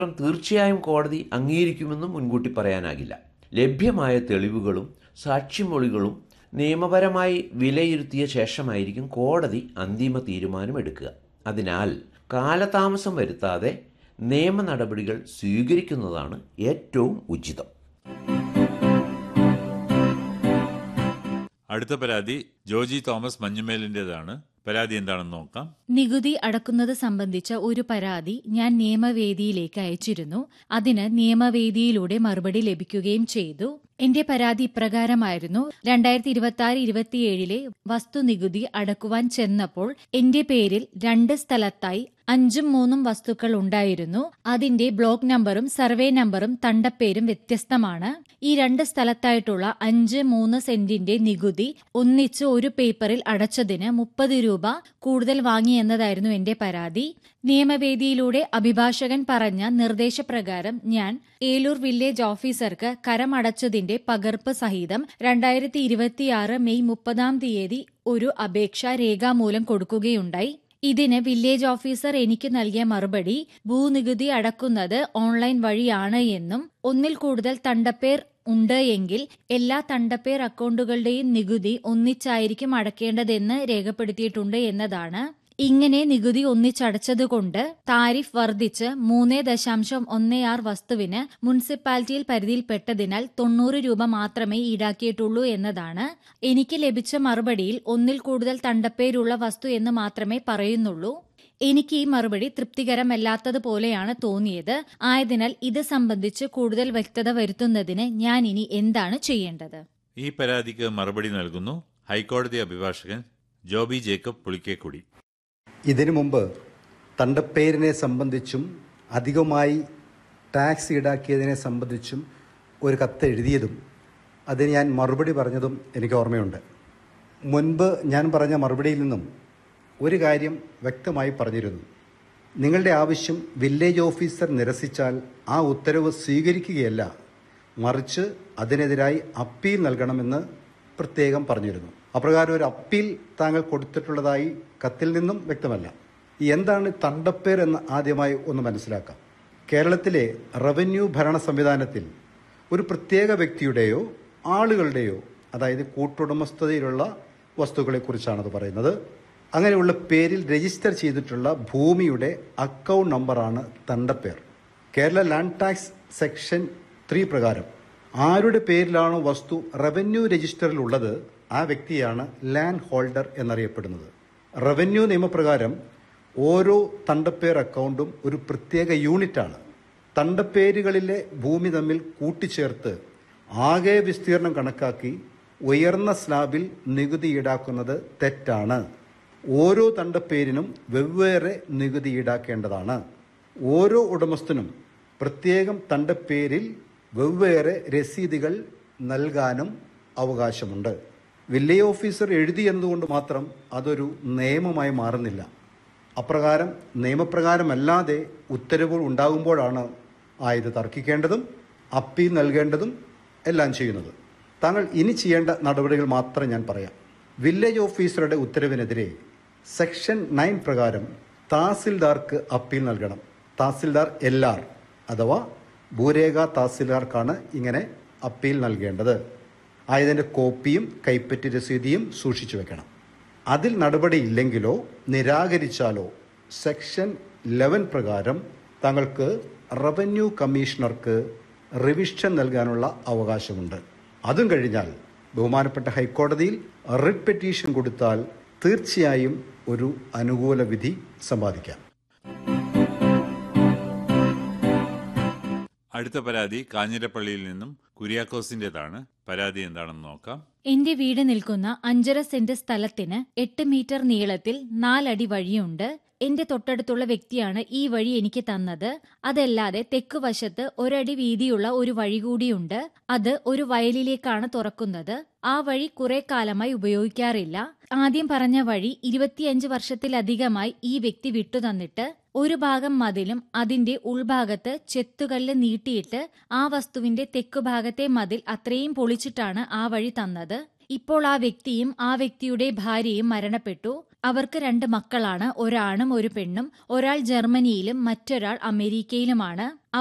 തീർച്ചയായും കോടതി അംഗീകരിക്കുമെന്നും മുൻകൂട്ടി പറയാനാകില്ല ലഭ്യമായ തെളിവുകളും സാക്ഷിമൊഴികളും നിയമപരമായി വിലയിരുത്തിയ ശേഷമായിരിക്കും കോടതി അന്തിമ തീരുമാനമെടുക്കുക അതിനാൽ കാലതാമസം വരുത്താതെ നിയമ നടപടികൾ സ്വീകരിക്കുന്നതാണ് ഏറ്റവും ഉചിതം അടുത്ത പരാതി ജോജി തോമസ് മഞ്ഞുമേലിൻ്റെതാണ് പരാതി എന്താണെന്ന് നോക്കാം നികുതി അടക്കുന്നത് സംബന്ധിച്ച ഒരു പരാതി ഞാൻ നിയമവേദിയിലേക്ക് അയച്ചിരുന്നു അതിന് നിയമവേദിയിലൂടെ മറുപടി ലഭിക്കുകയും ചെയ്തു എന്റെ പരാതി ഇപ്രകാരമായിരുന്നു രണ്ടായിരത്തി ഇരുപത്തി ആറ് ഇരുപത്തിയേഴിലെ വസ്തുനികുതി അടക്കുവാൻ ചെന്നപ്പോൾ എന്റെ പേരിൽ രണ്ട് സ്ഥലത്തായി അഞ്ചും മൂന്നും വസ്തുക്കൾ ഉണ്ടായിരുന്നു അതിന്റെ ബ്ലോക്ക് നമ്പറും സർവേ നമ്പറും തണ്ടപ്പേരും വ്യത്യസ്തമാണ് ഈ രണ്ട് സ്ഥലത്തായിട്ടുള്ള അഞ്ച് മൂന്ന് സെന്റിന്റെ നികുതി ഒന്നിച്ച് ഒരു പേപ്പറിൽ അടച്ചതിന് മുപ്പത് രൂപ കൂടുതൽ വാങ്ങിയെന്നതായിരുന്നു എന്റെ പരാതി നിയമവേദിയിലൂടെ അഭിഭാഷകൻ പറഞ്ഞ നിർദ്ദേശപ്രകാരം ഞാൻ ഏലൂർ വില്ലേജ് ഓഫീസർക്ക് കരമടച്ചതിന്റെ പകർപ്പ് സഹിതം രണ്ടായിരത്തി ഇരുപത്തിയാറ് മെയ് മുപ്പതാം തീയതി ഒരു അപേക്ഷ രേഖാമൂലം കൊടുക്കുകയുണ്ടായി ഇതിന് വില്ലേജ് ഓഫീസർ എനിക്ക് നൽകിയ മറുപടി ഭൂനികുതി അടക്കുന്നത് ഓൺലൈൻ വഴിയാണ് എന്നും ഒന്നിൽ കൂടുതൽ തണ്ടപ്പേർ ഉണ്ട് എങ്കിൽ എല്ലാ തണ്ടപ്പേർ അക്കൗണ്ടുകളുടെയും നികുതി ഒന്നിച്ചായിരിക്കും അടക്കേണ്ടതെന്ന് രേഖപ്പെടുത്തിയിട്ടുണ്ട് എന്നതാണ് ഇങ്ങനെ നികുതി ഒന്നിച്ചടച്ചതുകൊണ്ട് താരിഫ് വർദ്ധിച്ച് മൂന്ന് ദശാംശം ഒന്ന് ആറ് വസ്തുവിന് മുനിസിപ്പാലിറ്റിയിൽ പരിധിയിൽപ്പെട്ടതിനാൽ തൊണ്ണൂറ് രൂപ മാത്രമേ ഈടാക്കിയിട്ടുള്ളൂ എന്നതാണ് എനിക്ക് ലഭിച്ച മറുപടിയിൽ ഒന്നിൽ കൂടുതൽ തണ്ടപ്പേരുള്ള വസ്തു എന്ന് മാത്രമേ പറയുന്നുള്ളൂ എനിക്ക് ഈ മറുപടി തൃപ്തികരമല്ലാത്തതുപോലെയാണ് തോന്നിയത് ആയതിനാൽ ഇത് സംബന്ധിച്ച് കൂടുതൽ വ്യക്തത വരുത്തുന്നതിന് ഞാൻ ഇനി എന്താണ് ചെയ്യേണ്ടത് ഈ പരാതിക്ക് മറുപടി നൽകുന്നു ഹൈക്കോടതി അഭിഭാഷകൻ ജോബി ജേക്കബ് പുളിക്കേക്കുടി ഇതിനു മുമ്പ് തണ്ടപ്പേരിനെ സംബന്ധിച്ചും അധികമായി ടാക്സ് ഈടാക്കിയതിനെ സംബന്ധിച്ചും ഒരു കത്ത് എഴുതിയതും അതിന് ഞാൻ മറുപടി പറഞ്ഞതും എനിക്ക് ഓർമ്മയുണ്ട് മുൻപ് ഞാൻ പറഞ്ഞ മറുപടിയിൽ നിന്നും ഒരു കാര്യം വ്യക്തമായി പറഞ്ഞിരുന്നു നിങ്ങളുടെ ആവശ്യം വില്ലേജ് ഓഫീസർ നിരസിച്ചാൽ ആ ഉത്തരവ് സ്വീകരിക്കുകയല്ല മറിച്ച് അതിനെതിരായി അപ്പീൽ നൽകണമെന്ന് പ്രത്യേകം പറഞ്ഞിരുന്നു അപ്രകാരം ഒരു അപ്പീൽ താങ്കൾ കൊടുത്തിട്ടുള്ളതായി കത്തിൽ നിന്നും വ്യക്തമല്ല എന്താണ് തണ്ടപ്പേർ എന്ന് ആദ്യമായി ഒന്ന് മനസ്സിലാക്കാം കേരളത്തിലെ റവന്യൂ ഭരണ സംവിധാനത്തിൽ ഒരു പ്രത്യേക വ്യക്തിയുടെയോ ആളുകളുടെയോ അതായത് കൂട്ടുടമസ്ഥതയിലുള്ള വസ്തുക്കളെക്കുറിച്ചാണത് പറയുന്നത് അങ്ങനെയുള്ള പേരിൽ രജിസ്റ്റർ ചെയ്തിട്ടുള്ള ഭൂമിയുടെ അക്കൗണ്ട് നമ്പറാണ് തണ്ടപ്പേർ Kerala land tax section three പ്രകാരം ആരുടെ പേരിലാണോ വസ്തു റവന്യൂ രജിസ്റ്ററിൽ ഉള്ളത് ആ വ്യക്തിയാണ് ലാൻഡ് ഹോൾഡർ എന്നറിയപ്പെടുന്നത് റവന്യൂ നിയമപ്രകാരം ഓരോ തണ്ടപ്പേർ അക്കൗണ്ടും ഒരു പ്രത്യേക യൂണിറ്റാണ് തണ്ടപ്പേരുകളിലെ ഭൂമി തമ്മിൽ കൂട്ടിച്ചേർത്ത് ആകെ വിസ്തീർണം കണക്കാക്കി ഉയർന്ന സ്ലാബിൽ നികുതി ഈടാക്കുന്നത് തെറ്റാണ് ഓരോ തണ്ടപ്പേരിനും വെവ്വേറെ നികുതി ഈടാക്കേണ്ടതാണ് ഓരോ ഉടമസ്ഥനും പ്രത്യേകം തണ്ടപ്പേരിൽ വെവ്വേറെ രസീതുകൾ നൽകാനും അവകാശമുണ്ട് വില്ലേജ് ഓഫീസർ എഴുതി എന്നതുകൊണ്ട് മാത്രം അതൊരു നിയമമായി മാറുന്നില്ല അപ്രകാരം നിയമപ്രകാരമല്ലാതെ ഉത്തരവുകൾ ഉണ്ടാകുമ്പോഴാണ് ആ ഇത് തർക്കിക്കേണ്ടതും അപ്പീൽ നൽകേണ്ടതും എല്ലാം ചെയ്യുന്നത് താങ്കൾ ഇനി ചെയ്യേണ്ട നടപടികൾ മാത്രം ഞാൻ പറയാം വില്ലേജ് ഓഫീസറുടെ ഉത്തരവിനെതിരെ സെക്ഷൻ നയൻ പ്രകാരം തഹസിൽദാർക്ക് അപ്പീൽ നൽകണം തഹസിൽദാർ എൽ ആർ അഥവാ ഭൂരേഖ തഹസിൽദാർക്കാണ് ഇങ്ങനെ അപ്പീൽ നൽകേണ്ടത് ആയതിൻ്റെ കോപ്പിയും കൈപ്പറ്റി രസീതിയും സൂക്ഷിച്ചു വെക്കണം അതിൽ നടപടിയില്ലെങ്കിലോ നിരാകരിച്ചാലോ സെക്ഷൻ ലെവൻ പ്രകാരം താങ്കൾക്ക് റവന്യൂ കമ്മീഷണർക്ക് റിവിഷൻ നൽകാനുള്ള അവകാശമുണ്ട് അതും കഴിഞ്ഞാൽ ബഹുമാനപ്പെട്ട ഹൈക്കോടതിയിൽ റിട്ട് പെറ്റീഷൻ കൊടുത്താൽ തീർച്ചയായും ഒരു അനുകൂല വിധി സമ്പാദിക്കാം അടുത്ത പരാതി കാഞ്ഞിരപ്പള്ളിയിൽ നിന്നും കുര്യാക്കോസിന്റേതാണ് പരാതി എന്താണെന്ന് നോക്കാം എന്റെ വീട് നിൽക്കുന്ന അഞ്ചര സെന്റ് സ്ഥലത്തിന് എട്ട് മീറ്റർ നീളത്തിൽ നാലടി വഴിയുണ്ട് എന്റെ തൊട്ടടുത്തുള്ള വ്യക്തിയാണ് ഈ വഴി എനിക്ക് തന്നത് അതല്ലാതെ തെക്ക് വശത്ത് ഒരടി വീതിയുള്ള ഒരു വഴി കൂടിയുണ്ട് അത് ഒരു വയലിലേക്കാണ് തുറക്കുന്നത് ആ വഴി കുറെ കാലമായി ഉപയോഗിക്കാറില്ല ആദ്യം പറഞ്ഞ വഴി ഇരുപത്തിയഞ്ച് വർഷത്തിലധികമായി ഈ വ്യക്തി വിട്ടുതന്നിട്ട് ഒരു ഭാഗം മതിലും അതിന്റെ ഉൾഭാഗത്ത് ചെത്തുകല്ല് നീട്ടിയിട്ട് ആ വസ്തുവിന്റെ തെക്കുഭാഗത്തെ മതിൽ അത്രയും പൊളിച്ചിട്ടാണ് ആ വഴി തന്നത് ഇപ്പോൾ ആ വ്യക്തിയും ആ വ്യക്തിയുടെ ഭാര്യയും മരണപ്പെട്ടു അവർക്ക് രണ്ട് മക്കളാണ് ഒരാണും ഒരു പെണ്ണും ഒരാൾ ജർമ്മനിയിലും മറ്റൊരാൾ അമേരിക്കയിലുമാണ്